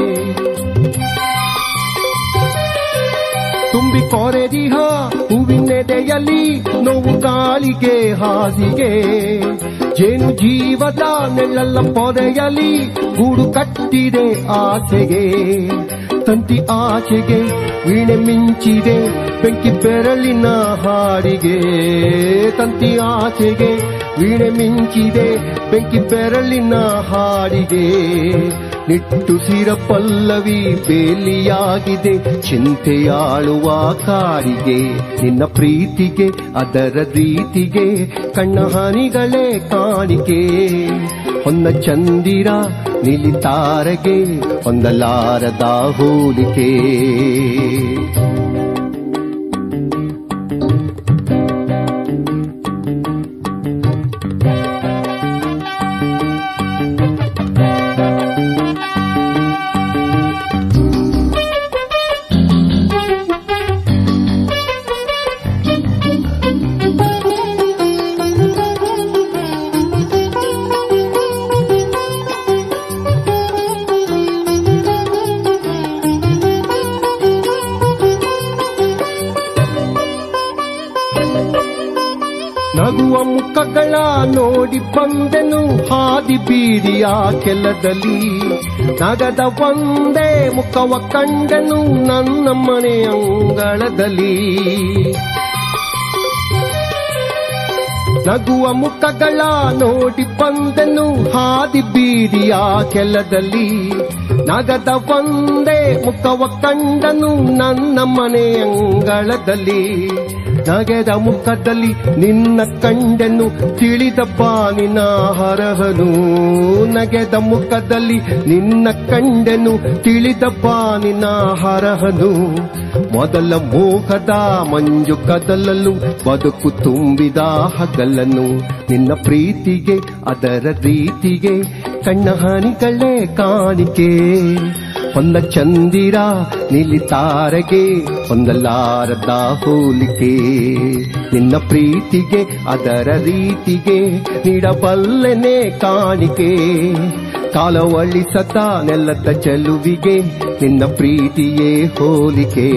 ತುಂಬಿ ಕೊರೆದಿಹ ಹೂವಿನೆದೆಯಲ್ಲಿ ನೋವು ಕಾಲಿಗೆ ಹಾಸಿಗೆ ಜೇನು ಜೀವದ ನೆಳ್ಳಲ್ಲ ಪೊದೆಯಲ್ಲಿ ಗೂಡು ಕಟ್ಟಿದೆ ಆಸೆಗೆ ತಂತಿ ಆಚೆಗೆ ವೀಣೆ ಮಿಂಚಿದೆ ಬೆಂಕಿ ಬೆರಳಿನ ಹಾಡಿಗೆ ತಂತಿ ಆಚೆಗೆ ವೀಣೆ ಮಿಂಚಿದೆ ಬೆಂಕಿ ಬೆರಳಿನ ಹಾಡಿಗೆ ನಿಟ್ಟುಸಿರ ಪಲ್ಲವಿ ಬೇಲಿಯಾಗಿದೆ ಚಿಂತೆಯಾಳುವ ಕಾಡಿಗೆ ನಿನ್ನ ಪ್ರೀತಿಗೆ ಅದರ ರೀತಿಗೆ ಕಣ್ಣ ಹನಿಗಳೇ ಕಾಣಿಕೆ ಹೊನ್ನ ಚಂದಿರ ನಿಲಿತಾರಗೆ ಹೊಂದಲಾರದ ಹೋಲಿಕೆ ನಗುವ ಮುಖಗಳ ನೋಡಿ ಬಂದೆನು ಹಾದಿ ಬೀದಿಯ ಕೆಲದಲ್ಲಿ ನಗದ ಒಂದೇ ಮುಖವ ಕಂಡನು ನನ್ನ ಮನೆ ಅಂಗಳದಲ್ಲಿ ನಗುವ ಮುಖಗಳ ನೋಡಿ ಬಂದನು ಹಾದಿ ಬೀದಿಯ ಕೆಲದಲ್ಲಿ ನಗದ ಒಂದೇ ಮುಖವ ಕಂಡನು ನನ್ನ ಮನೆ ಅಂಗಳದಲ್ಲಿ ನಗೆದ ಮುಖದಲ್ಲಿ ನಿನ್ನ ಕಂಡನು ತಿಳಿದ ಬಾನಿನ ಹರಹನು ನಗೆದ ಮುಖದಲ್ಲಿ ನಿನ್ನ ಕಂಡನು ತಿಳಿದ ಬಾನಿನ ಹರಹನು ಮೊದಲ ಮೋಹದ ಮಂಜು ಕದಲಲು ಬದುಕು ತುಂಬಿದ ಹಗಲನು ನಿನ್ನ ಪ್ರೀತಿಗೆ ಅದರ ರೀತಿಗೆ ಕಣ್ಣ ಹನಿಗಳೇ ಕಾಣಿಕೆ ಹೊಂದ ಚಂದಿರ ನಿಲಿತಾರಗೆ ಹೊಂದಲಾರದ ಹೋಲಿಕೆ ನಿನ್ನ ಪ್ರೀತಿಗೆ ಅದರ ರೀತಿಗೆ ನೀಡಬಲ್ಲೆನೆ ಕಾಣಿಕೆ ಕಾಲವಳಿಸತ ನೆಲದ ಚೆಲುವಿಗೆ ನಿನ್ನ ಪ್ರೀತಿಯೇ ಹೋಲಿಕೆ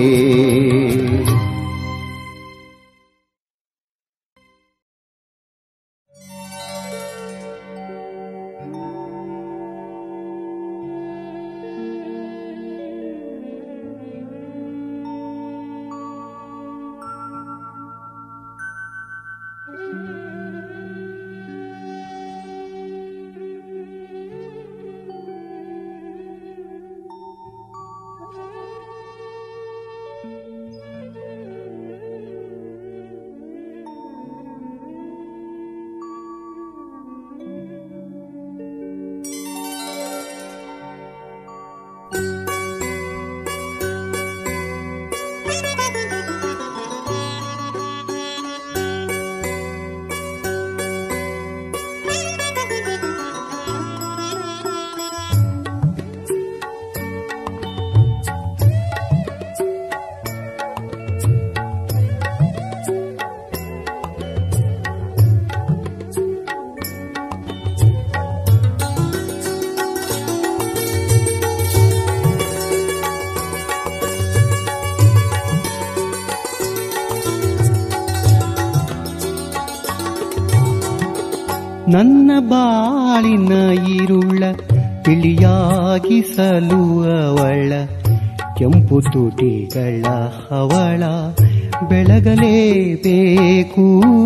ನನ್ನ ಬಾಳಿನ ಇರುಳ ತಿಳಿಯಾಗಿಸಲು ಅವಳ ಕೆಂಪು ತುಟಿಗಳ ಹವಳ ಬೆಳಗಲೇಬೇಕು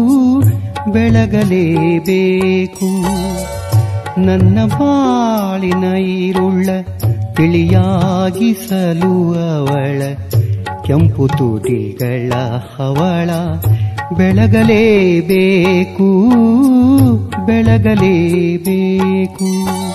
ಬೆಳಗಲೇಬೇಕು ನನ್ನ ಬಾಳಿನ ಇರುಳ ತಿಳಿಯಾಗಿಸಲು ಅವಳ ಕೆಂಪು ತುಟಿಗಳ ಹವಳ ಬೆಳಗಲೇಬೇಕು ಬೆಳಗಲೇಬೇಕು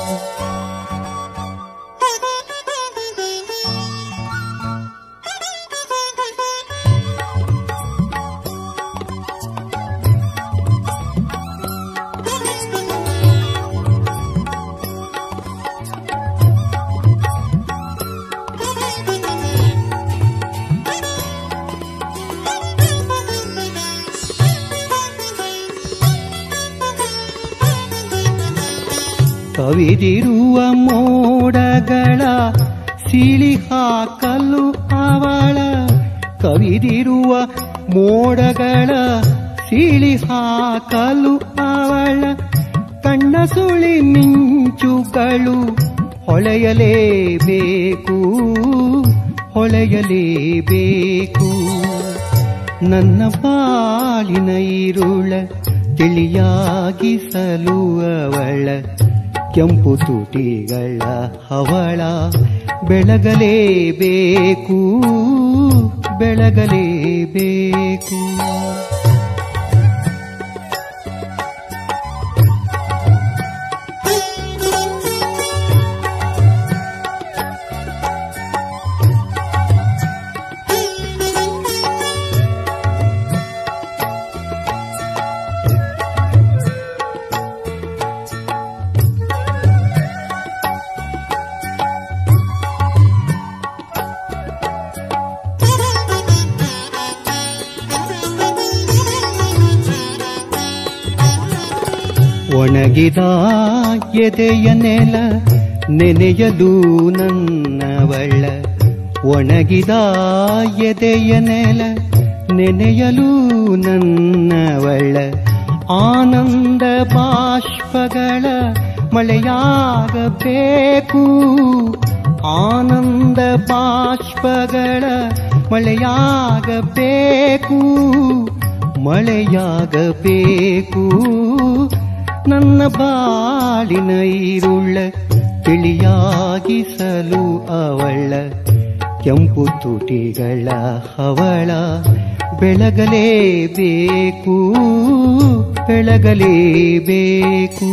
ಕವಿದಿರುವ ಮೋಡಗಳ ಸಿಳಿ ಹಾಕಲು ಅವಳ ಕವಿದಿರುವ ಮೋಡಗಳ ಸಿಳಿ ಹಾಕಲು ಅವಳ ಕಣ್ಣ ಸುಳಿ ಮಿಂಚುಗಳು ಹೊಳೆಯಲೇಬೇಕು ಹೊಳೆಯಲೇಬೇಕು ನನ್ನ ಬಾಳಿನ ಇರುಳ ತಿಳಿಯಾಗಿಸಲು ಅವಳ ಕೆಂಪು ತುಟಿಗಳ ಹವಳ ಬೆಳಗಲೇಬೇಕು ಬೆಳಗಲೇಬೇಕು ಒಣಗಿದ ಎದೆಯ ನೆಲ ನೆನೆಯಲು ನನ್ನವಳ ಒಣಗಿದ ಎದೆಯ ನೆಲ ನೆನೆಯಲು ನನ್ನವಳ ಆನಂದ ಬಾಷ್ಪಗಳ ಮಳೆಯಾಗಬೇಕು ಆನಂದ ಬಾಷ್ಪಗಳ ಮಳೆಯಾಗಬೇಕು ಮಳೆಯಾಗಬೇಕು ನನ್ನ ಬಾಳಿನ ಈರುಳ್ಳ ತಿಳಿಯಾಗಿಸಲು ಅವಳ ಕೆಂಪು ತುಟಿಗಳ ಹವಳ ಬೆಳಗಲೇಬೇಕು ಬೆಳಗಲೇಬೇಕು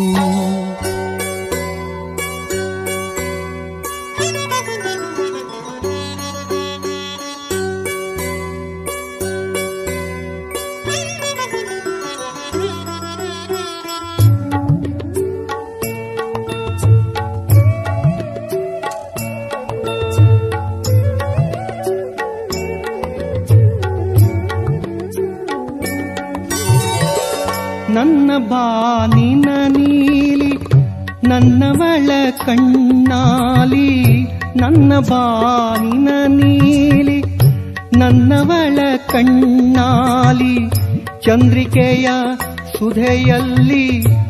ನನ್ನ ಬಾನಿನ ನೀಲಿ ನನ್ನವಳ ಕಣ್ಣಾಲಿ ನನ್ನ ಬಾನಿನ ನೀಲಿ ನನ್ನವಳ ಕಣ್ಣಾಲಿ ಚಂದ್ರಿಕೆಯ ಸುಧೆಯಲ್ಲಿ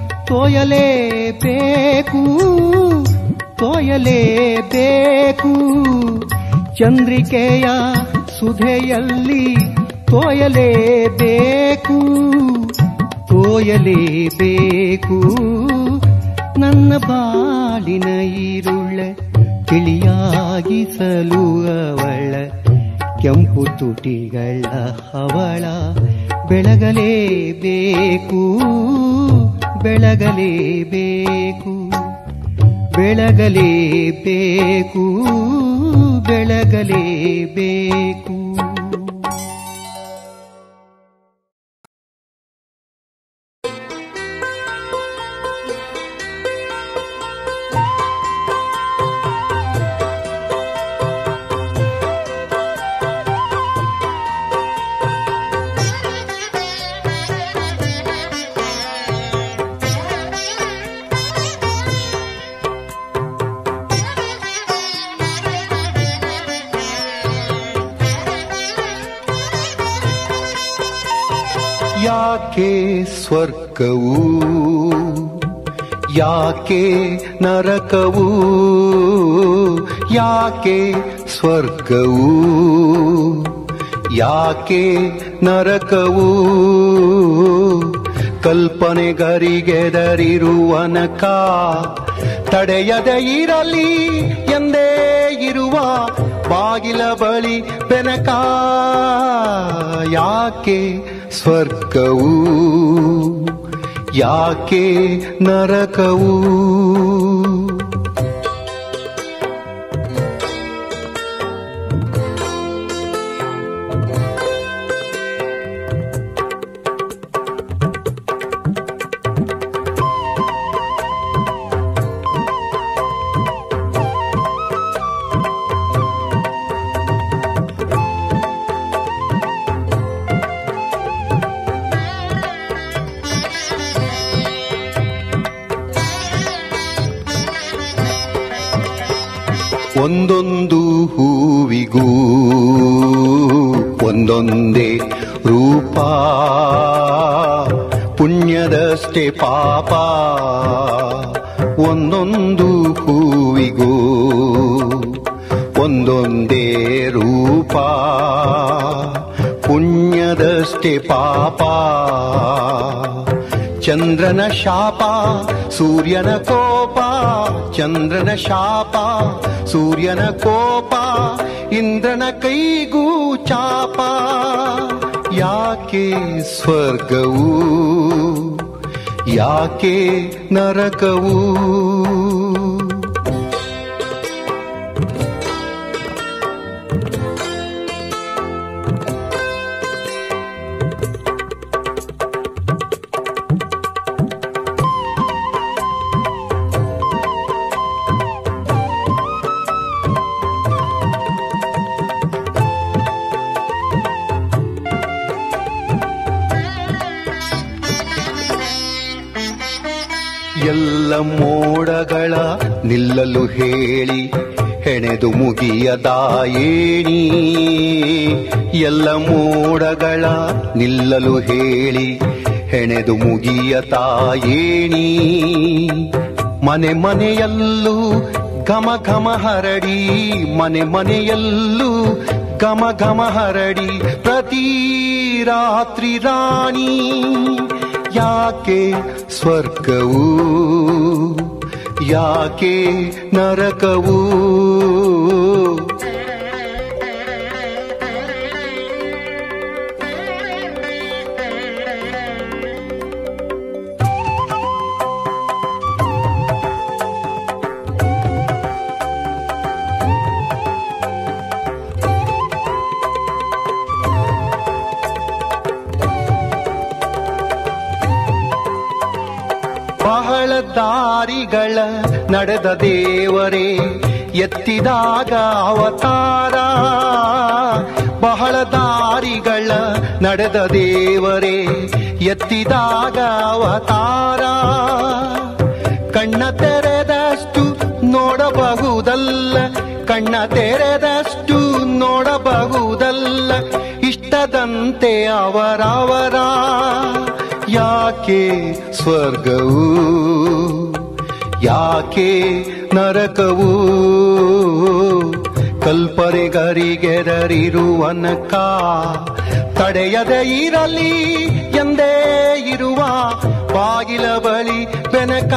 ತೋಯಲೇಬೇಕು ತೋಯಲೇಬೇಕು ಚಂದ್ರಿಕೆಯ ಸುಧೆಯಲ್ಲಿ ತೋಯಲೇಬೇಕು ತೋಯಲೇಬೇಕು ನನ್ನ ಬಾಳಿನ ಈರುಳ್ಳ ತಿಳಿಯಾಗಿಸಲು ಅವಳ ಕೆಂಪು ತುಟಿಗಳ ಹವಳ ಬೆಳಗಲೇಬೇಕು ಬೆಳಗಲೇಬೇಕು ಬೆಳಗಲೇಬೇಕು ಬೆಳಗಲೇಬೇಕು ಯಾಕೆ ಸ್ವರ್ಗವು ಯಾಕೆ ನರಕವು ಯಾಕೆ ಸ್ವರ್ಗವು ಯಾಕೆ ನರಕವು ಕಲ್ಪನೆಗರಿಗೆದರಿರುವನಕ ತಡೆಯದೆ ಇರಲಿ ಎಂದೇ ಇರುವ ಬಾಗಿಲ ಬಳಿ ಬೆನಕ ಯಾಕೆ ಸ್ವರ್ಗವು ಯಾಕೆ ನರಕವು ಒಂದೊಂದು ಹೂವಿಗೂ ಒಂದೊಂದೇ ರೂಪ ಪುಣ್ಯದಷ್ಟೇ ಪಾಪ ಒಂದೊಂದು ಹೂವಿಗೂ ಒಂದೊಂದೇ ರೂಪ ಪುಣ್ಯದಷ್ಟೇ ಪಾಪ ಚಂದ್ರನ ಶಾಪ ಸೂರ್ಯನ ಕೋಪ ಚಂದ್ರನ ಶಾಪ ಸೂರ್ಯನ ಕೋಪ ಇಂದ್ರನ ಕೈಗೂ ಚಾಪ ಯಾಕೆ ಸ್ವರ್ಗವು ಯಾಕೆ ನರಕವು ಎಲ್ಲ ಮೋಡಗಳ ನಿಲ್ಲಲು ಹೇಳಿ ಹೆಣೆದು ಮುಗಿಯದ ಏಣಿ ಎಲ್ಲ ಮೋಡಗಳ ನಿಲ್ಲಲು ಹೇಳಿ ಹೆಣೆದು ಮುಗಿಯತ ಏಣಿ ಮನೆ ಮನೆಯಲ್ಲೂ ಘಮ ಘಮ ಹರಡಿ ಮನೆ ಮನೆಯಲ್ಲೂ ಘಮ ಘಮ ಹರಡಿ ಪ್ರತಿ ರಾತ್ರಿ ರಾಣಿ ಯಾಕೆ ಸ್ವರ್ಗವು ಯಾಕೆ ನರಕವು ಬಹಳ ದಾರಿಗಳ ನಡೆದ ದೇವರೇ ಎತ್ತಿದಾಗ ಅವತಾರ ಬಹಳ ದಾರಿಗಳ ನಡೆದ ದೇವರೇ ಎತ್ತಿದಾಗ ಅವತಾರ ಕಣ್ಣ ತೆರೆದಷ್ಟು ನೋಡಬಹುದಲ್ಲ ಕಣ್ಣ ತೆರೆದಷ್ಟು ನೋಡಬಹುದಲ್ಲ ಇಷ್ಟದಂತೆ ಅವರವರ ಯಾಕೆ ಸ್ವರ್ಗವು ಯಾಕೆ ನರಕವು ಕಲ್ಪನೆಗರಿಗೆದರಿರುವನಕ ತಡೆಯದೆ ಇರಲಿ ಎಂದೇ ಇರುವ ಬಾಗಿಲ ಬಳಿ ಬೆನಕ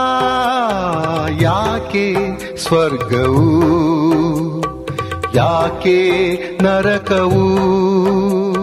ಯಾಕೆ ಸ್ವರ್ಗವು ಯಾಕೆ ನರಕವು